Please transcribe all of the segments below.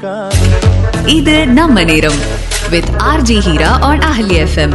இது நம்ம நேரம் with RG Heera on Ahali FM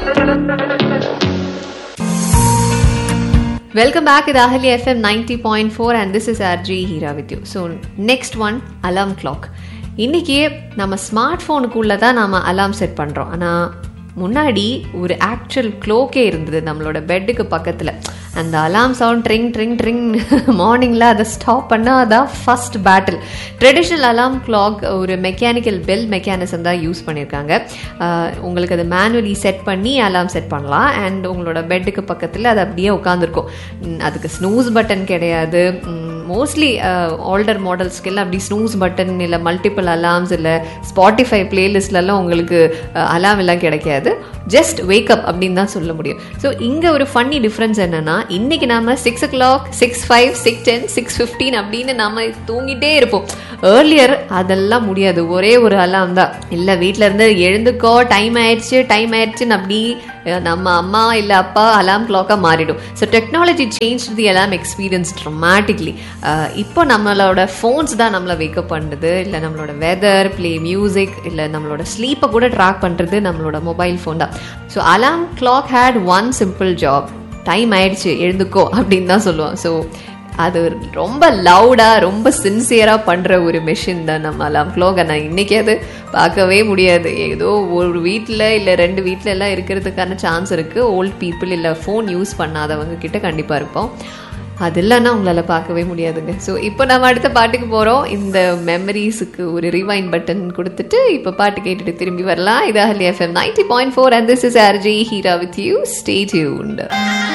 Welcome back with Ahali FM 90.4 and this is RG Hira with you. So next one alarm clock. இன்னைக்கு நம்ம smart ஃபோனுக்குள்ளே தான் நம்ம அலாம் set பண்ணுறோம் ஆனால் முன்னாடி ஒரு ஆக்சுவல் க்ளோக்கே இருந்தது நம்மளோட பெட்டுக்கு பக்கத்தில் அந்த alarm sound tring tring tring மார்னிங்கில் அதை ஸ்டாப் பண்ணால் அதான் first battle traditional alarm clock ஒரு மெக்கானிக்கல் பெல் மெக்கானிசம் தான் யூஸ் பண்ணியிருக்காங்க ஆஹ் உங்களுக்கு அது மேனுவலி செட் பண்ணி அலாம் செட் பண்ணலாம் அண்ட் உங்களோட பெட்டுக்கு பக்கத்தில் அது அப்படியே உட்காந்துருக்கும் அதுக்கு ஸ்னூஸ் பட்டன் கிடையாது மோஸ்ட்லி ஓல்டர் மாடல்ஸ்க்கெல்லாம் அப்படி ஸ்னூஸ் பட்டன் இல்லை மல்டிபிள் அலார்ம்ஸ் இல்லை ஸ்பாட்டிஃபை பிளேலிஸ்ட்லலாம் உங்களுக்கு அலாம் எல்லாம் கிடைக்காது ஜஸ்ட் வேக்கப் அப்படின்னு தான் சொல்ல முடியும் ஸோ இங்கே ஒரு ஃபன்னி டிஃப்ரென்ஸ் என்னன்னா இன்னைக்கு நாம six o'clock six five six ten six fifteen அப்படின்னு நாம தூங்கிட்டே இருப்போம் ஏர்லியர் அதெல்லாம் முடியாது ஒரே ஒரு அலாம் தான் இல்லை வீட்டில் இருந்து எழுந்துக்கோ டைம் ஆயிடுச்சு டைம் ஆயிடுச்சுன்னு அப்படி அஹ், நம்ம அம்மா இல்லை அப்பா அலாம் கிளாக்காக மாறிடும் so technology change the alarm experience dramatically இப்போ நம்மளோட ஃபோன்ஸ் தான் நம்மளை வேக்கப் பண்ணுது இல்லை நம்மளோட வெதர் ப்ளே மியூசிக் இல்லை நம்மளோட ஸ்லீப்பை கூட ட்ராக் பண்ணுறது நம்மளோட மொபைல் ஃபோன் தான் so alarm clock had one simple job time ஆயிடுச்சு எழுந்துக்கோ அப்படின்னு தான் சொல்லுவோம் ஸோ அது ரொம்ப லவுடாக ரொம்ப சின்சியராக பண்ணுற ஒரு மெஷின் தான் நம்ம அலாம் க்ளோக் ஆனால் இன்றைக்கி அது பார்க்கவே முடியாது ஏதோ ஒரு வீட்டில் இல்லை ரெண்டு வீட்டில் எல்லாம் இருக்கிறதுக்கான சான்ஸ் இருக்குது ஓல்ட் பீப்புள் இல்லை ஃபோன் யூஸ் பண்ணாதவங்க கிட்ட கண்டிப்பாக இருப்போம் அது இல்லைன்னா உங்களால் பார்க்கவே முடியாதுங்க ஸோ இப்போ நம்ம அடுத்த பாட்டுக்கு போகிறோம் இந்த மெமரிஸுக்கு ஒரு ரிவைன் பட்டன் கொடுத்துட்டு இப்போ பாட்டு கேட்டுட்டு திரும்பி வரலாம் இது Ahali FM ninety point four and this is RG Heera with you stay tuned